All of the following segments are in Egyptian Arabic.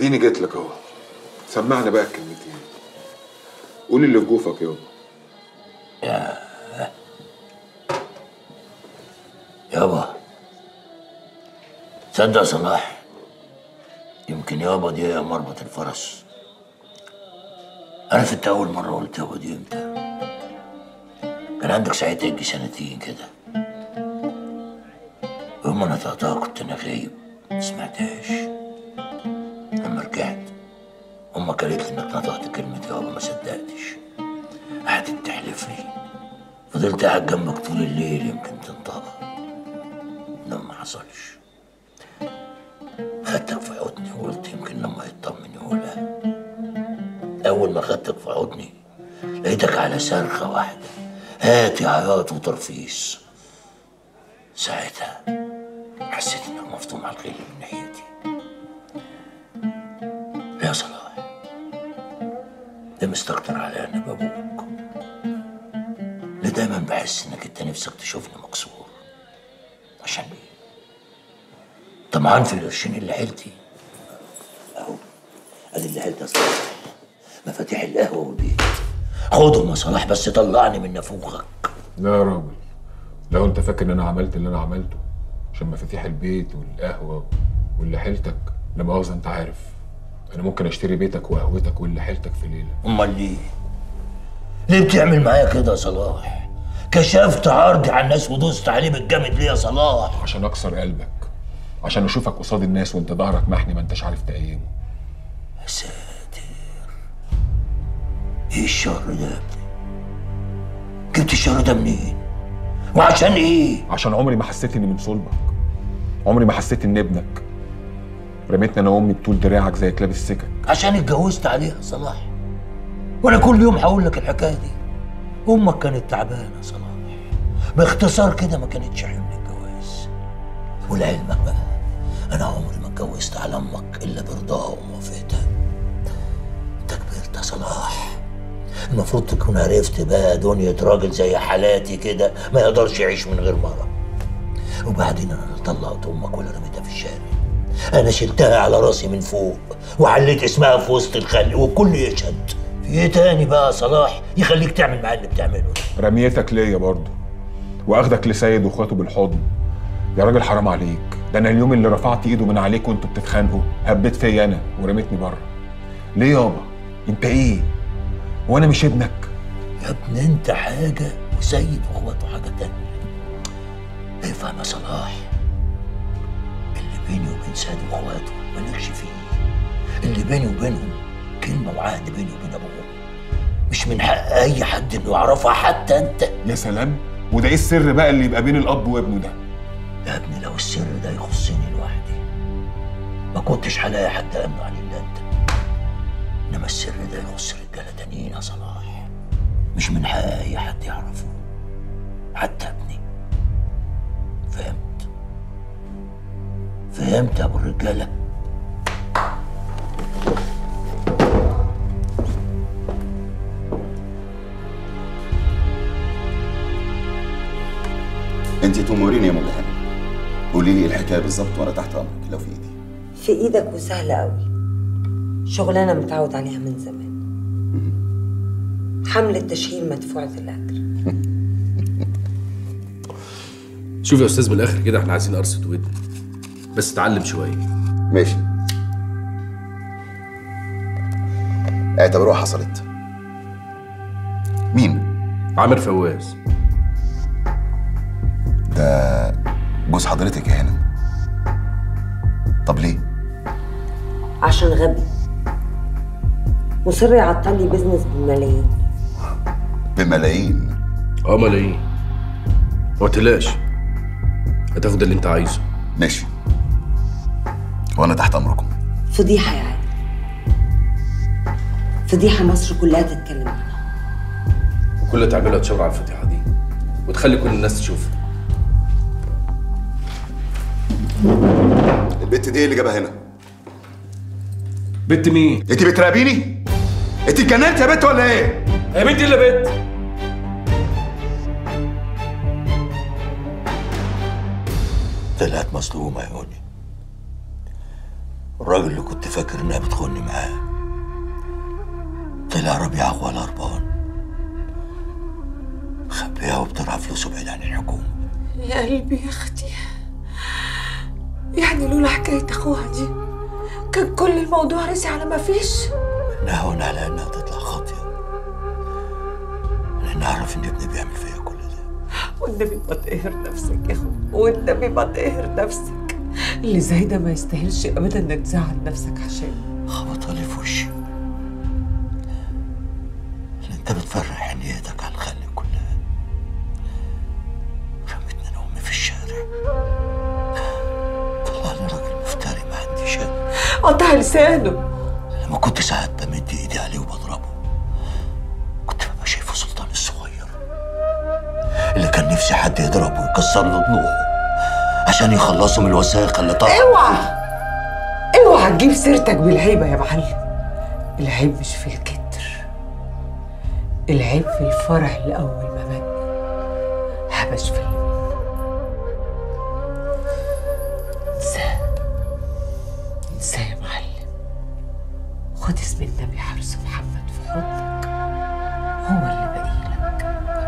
اديني جيت لك اهو سمعنا بقى الكلمتين قول اللي في جوفك يابا يابا تصدق يا صلاح يمكن يابا دي هي مربط الفرس عارف انت اول مره قلت يابا دي امتى كان عندك ساعتها يجي سنتين كده يوم ما نطقتها كنت انا غايب ما سمعتهاش لما رجعت امك قالت لي انك نطقت كلمه يابا ما صدقتش قعدت تحلف لي فضلت قاعد جنبك طول الليل يمكن تنطقها ده ما حصلش خدتك في حضني وقلت يمكن لما يطمن يقولها أول ما خدتك في حضني لقيتك على صرخة واحدة هاتي عياط وترفيس ساعتها حسيت إنك مفطوم على الغل من ناحيتي يا صلاح ده مستكتر على أنا بابوك ليه دايما بحس إنك أنت نفسك تشوفني مكسور عشان ايه؟ طمعان في القرشين اللي حيلتي اهو ادي اللي حيلتي يا صلاح مفاتيح القهوه والبيت خدهم يا صلاح بس طلعني من نافوخك لا يا راجل لو انت فاكر ان انا عملت اللي انا عملته عشان مفاتيح البيت والقهوه واللي حيلتك لا مؤاخذه انت عارف انا ممكن اشتري بيتك وقهوتك واللي حيلتك في ليله امال ليه؟ ليه بتعمل معايا كده يا صلاح؟ كشفت عرضي على الناس ودوست عليه بالجامد ليه يا صلاح؟ عشان اكسر قلبك عشان اشوفك قصاد الناس وانت ظهرك محني ما انتش عارف تقيمه يا ساتر ايه الشر ده يا ابني؟ جبت الشر ده منين؟ وعشان ايه؟ عشان عمري ما حسيت اني من صلبك عمري ما حسيت ان ابنك رميتني انا وامي بطول دراعك زي كلاب السكك عشان اتجوزت عليها يا صلاح وانا كل يوم هقول لك الحكايه دي امك كانت تعبانه يا صلاح باختصار كده ما كانتش حمل الجواز ولعلمك بقى انا عمري ما اتجوزت على امك الا برضاها وموافقتها انت كبرت يا صلاح المفروض تكون عرفت بقى دنيا راجل زي حالاتي كده ما يقدرش يعيش من غير مرة وبعدين انا لا طلقت امك ولا رميتها في الشارع انا شلتها على راسي من فوق وعليت اسمها في وسط الخلق والكل يشهد في ايه تاني بقى يا صلاح يخليك تعمل معايا اللي بتعمله ده رميتك ليا برضه واخدك لسيد واخواته بالحضن يا راجل حرام عليك ده انا اليوم اللي رفعت ايده من عليك وانتوا بتتخانقوا هبت فيا انا ورميتني بره ليه يابا انت ايه وانا مش ابنك يا ابن انت حاجة وسيد واخواته حاجة تانية افهم يا صلاح اللي بيني وبين سيد واخواته مالكش فيه اللي بيني وبينهم كلمة وعهد بيني وبين ابوهم مش من حق اي حد انه يعرفها حتى انت يا سلام وده ايه السر بقى اللي يبقى بين الاب وابنه ده يا ابني لو السر ده يخصني لوحدي ما كنتش هلاقي حد امنع عليه الا انت انما السر ده يخص رجاله تانيين يا صلاح مش من حق اي حد يعرفه حتى ابني فهمت فهمت يا ابو الرجاله انت تأمريني يا مجهل قولي لي الحكايه بالظبط وانا تحت امرك لو في ايدي في ايدك وسهلة قوي شغلانة متعود عليها من زمان حملة تشهير مدفوعة الأجر شوف يا استاذ من الاخر كده احنا عايزين قرصه ودن بس اتعلم شويه ماشي اعتبروها حصلت مين عامر فواز ده جوز حضرتك يا هانم طب ليه عشان غبي مصر يعطل لي بيزنس بملايين بملايين اه ملايين ما تقلقش هتاخد اللي انت عايزه ماشي وانا تحت امركم فضيحة يا عادل فضيحة مصر كلها تتكلم عنها وكل اللي تعمله تشاور على الفضيحه دي وتخلي كل الناس تشوفها البت دي إيه اللي جابها هنا بنت مين؟ انت بتراقبيني انت اتجننت يا بت ولا ايه هي بنت الا بنت طلعت مصدومة يا هوني الراجل اللي كنت فاكر انها بتخوني معاه طلع ربيع اخوها الهربان خبيها وبترعى فلوسه بعيد عن الحكومة يا قلبي يا اختي يعني لولا حكاية اخوها دي كان كل الموضوع رسي على ما فيش نهون على انها تطلع خاطية لان اعرف ان ابني بيعمل فيا كل ده والنبي ما تقهر نفسك يا اخو والنبي ما تقهر نفسك اللي زي ده ما يستاهلش ابدا انك تزعل نفسك عشان خبطها لي في وشي اللي انت بتفرح حنيتك على الخلق كلها رمتني انا امي في الشارع طلعني راجل مفتري ما عنديش انا قطع لسانه لما كنت ساعات بمد ايدي عليه وبضربه كنت ببقى شايفه سلطان الصغير اللي كان نفسي حد يضربه ويكسر له ضلوعه عشان يخلصه من الوثائق اللي طالعه اوعى اوعى تجيب سيرتك بالعيبة يا معلم العيب مش في الكتر العيب في الفرع اللي أول ما مات هبش فيه انساه انساه يا معلم خد اسم النبي حرس محمد في حضنك هو اللي بقيلك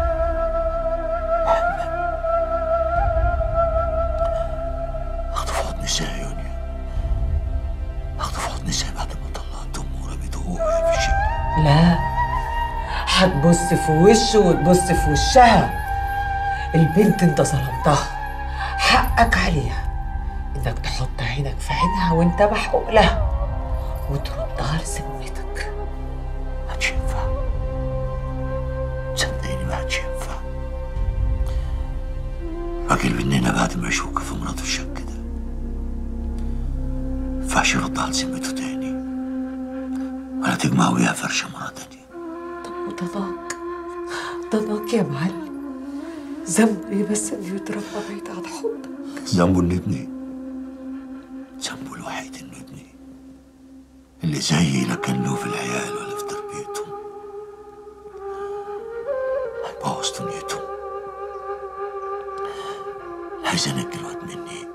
اخده في حضن نساء يا يونيا اخده في حضن نساء بعد ما طلعت امه ورميته هو وهي في الشارع لا هتبص في وشه وتبص في وشها البنت انت ظلمتها حقك عليها انك تحط عينك في عينها وانت محقوق لها وتردها لذمتك ما عادش ينفع صدقيني ما عادش ينفع راجل مننا بعد ما يشك في مراته الشك ده ينفعش يرد على ذمته تاني ولا تجمع وياها فرشة مرة تانية وضناك ضناك يا معلم ذنبه ايه بس انه يتربى بعيد عن حضنك ذنبه انه ابني ذنبه الوحيد انه ابني اللي زيي لا كان له في العيال ولا في تربيتهم هيبوظ دنيتهم عايز انجي الواد مني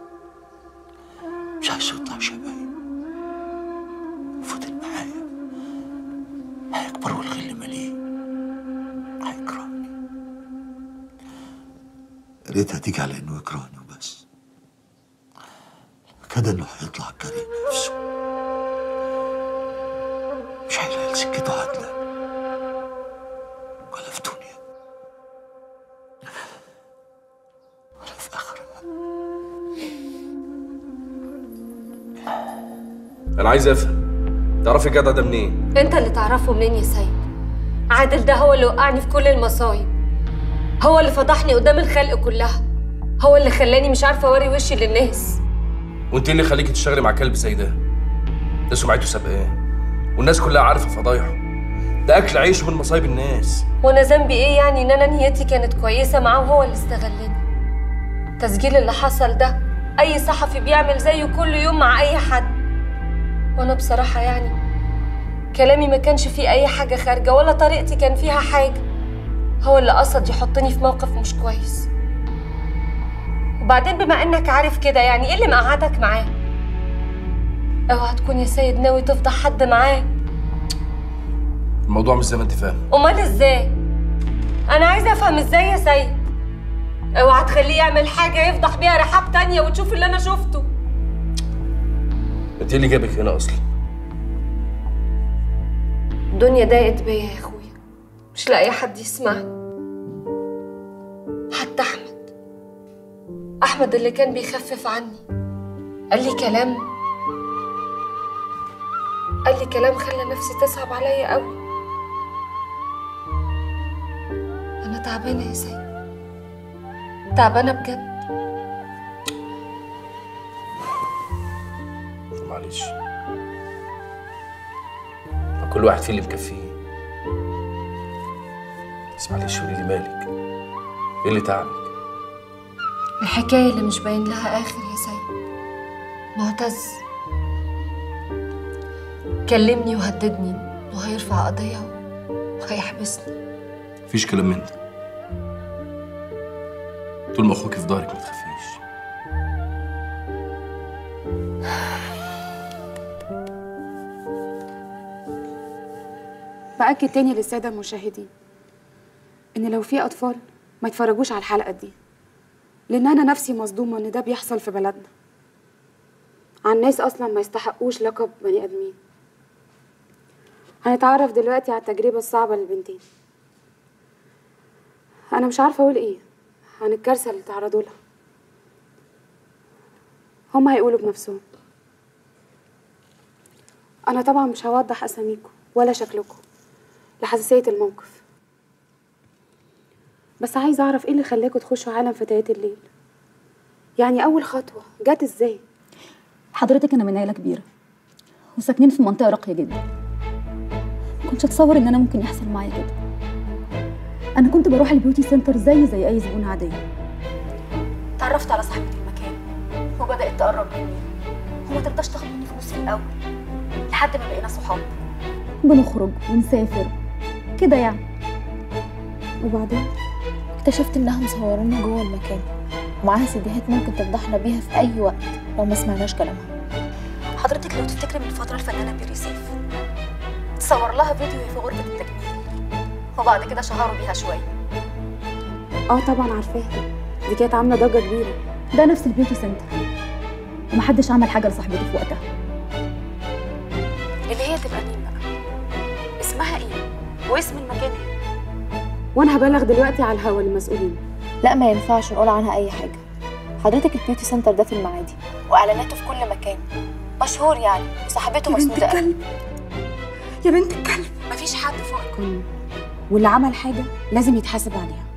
مش عايز يطلع شبهي فضل معايا هيكبر والغل مليه هيكرهني يا ريتها تيجي على انه يكرهني وبس كده انه هيطلع كاره نفسه مش هيلاقي سكته عدله ولا في دنيا ولا في اخره انا عايز افهم تعرفي الجدع ده منين انت اللي تعرفه منين يا سيد عادل ده هو اللي وقعني في كل المصايب هو اللي فضحني قدام الخلق كلها هو اللي خلاني مش عارفه اوري وشي للناس وانت إيه اللي خليكي تشتغلي مع كلب زي ده ده سمعته سابقاه والناس كلها عارفه فضايحه ده اكل عيشه من مصايب الناس وانا ذنبي ايه يعني ان انا نيتي كانت كويسه معاه وهو اللي استغلني التسجيل اللي حصل ده اي صحفي بيعمل زيه كل يوم مع اي حد وانا بصراحه يعني كلامي ما كانش فيه اي حاجه خارجه ولا طريقتي كان فيها حاجه هو اللي قصد يحطني في موقف مش كويس وبعدين بما انك عارف كده يعني ايه اللي مقعدك معاه اوعى تكون يا سيد ناوي تفضح حد معاه الموضوع مش زي ما انت فاهم امال ازاي انا عايزه افهم ازاي يا سيد اوعى تخليه يعمل حاجه يفضح بيها رحاب تانية وتشوف اللي انا شفته انت إيه اللي جابك هنا اصلا الدنيا ضاقت بيا يا اخويا مش لاقي حد يسمعني حتى احمد احمد اللي كان بيخفف عني قال لي كلام قال لي كلام خلى نفسي تصعب عليا قوي انا تعبانه يا سيد تعبانه بجد معلش ما كل واحد فيه اللي مكفيه بس معلش قولي لي مالك ايه اللي تعبك الحكاية اللي مش باين لها آخر يا سيد معتز كلمني وهددني إنه هيرفع قضية وهيحبسني مفيش كلام من ده طول ما اخوك في ظهرك ما تخافيش بأكد تاني للسادة المشاهدين إن لو في أطفال ما يتفرجوش على الحلقة دي لأن أنا نفسي مصدومة إن ده بيحصل في بلدنا عن ناس أصلا ما يستحقوش لقب بني آدمين هنتعرف دلوقتي على التجربة الصعبة للبنتين أنا مش عارفة أقول إيه عن الكارثة اللي تعرضوا لها هما هيقولوا بنفسهم أنا طبعا مش هوضح أساميكم ولا شكلكم لحساسية الموقف بس عايزة أعرف إيه اللي خلاكوا تخشوا عالم فتيات الليل يعني أول خطوة جت إزاي حضرتك انا من عيله كبيره وساكنين في منطقه راقيه جدا ما كنتش اتصور ان انا ممكن يحصل معايا كده انا كنت بروح البيوتي سنتر زي زي اي زبونه عاديه تعرفت على صاحبه المكان وبدات تقرب مني وما ترضاش تاخد مني فلوس في الاول لحد ما بقينا صحاب بنخرج ونسافر كده يعني وبعدين اكتشفت انها مصورانا جوه المكان ومعاها سيديهات ممكن تفضحنا بيها في اي وقت لو ما سمعناش كلامها حضرتك لو تفتكري من فتره الفنانه بيري سيف تصور لها فيديو وهي في غرفه التجميل وبعد كده شهروا بيها شويه اه طبعا عارفاها دي كانت عاملة ضجة كبيرة ده نفس البيوتي سنتر ومحدش عمل حاجه لصاحبته في وقتها اللي هي تبقى مين بقى اسمها ايه واسم المكان ايه وانا هبلغ دلوقتي على الهوا المسؤولين لا ما ينفعش نقول عنها اي حاجه حضرتك البيوتي سنتر ده في المعادي واعلاناته في كل مكان مشهور يعني وصاحبته يا بنت مسنوده قوي. الكلب يا بنت الكلب مفيش حد فوق القانون واللي عمل حاجة لازم يتحاسب عليها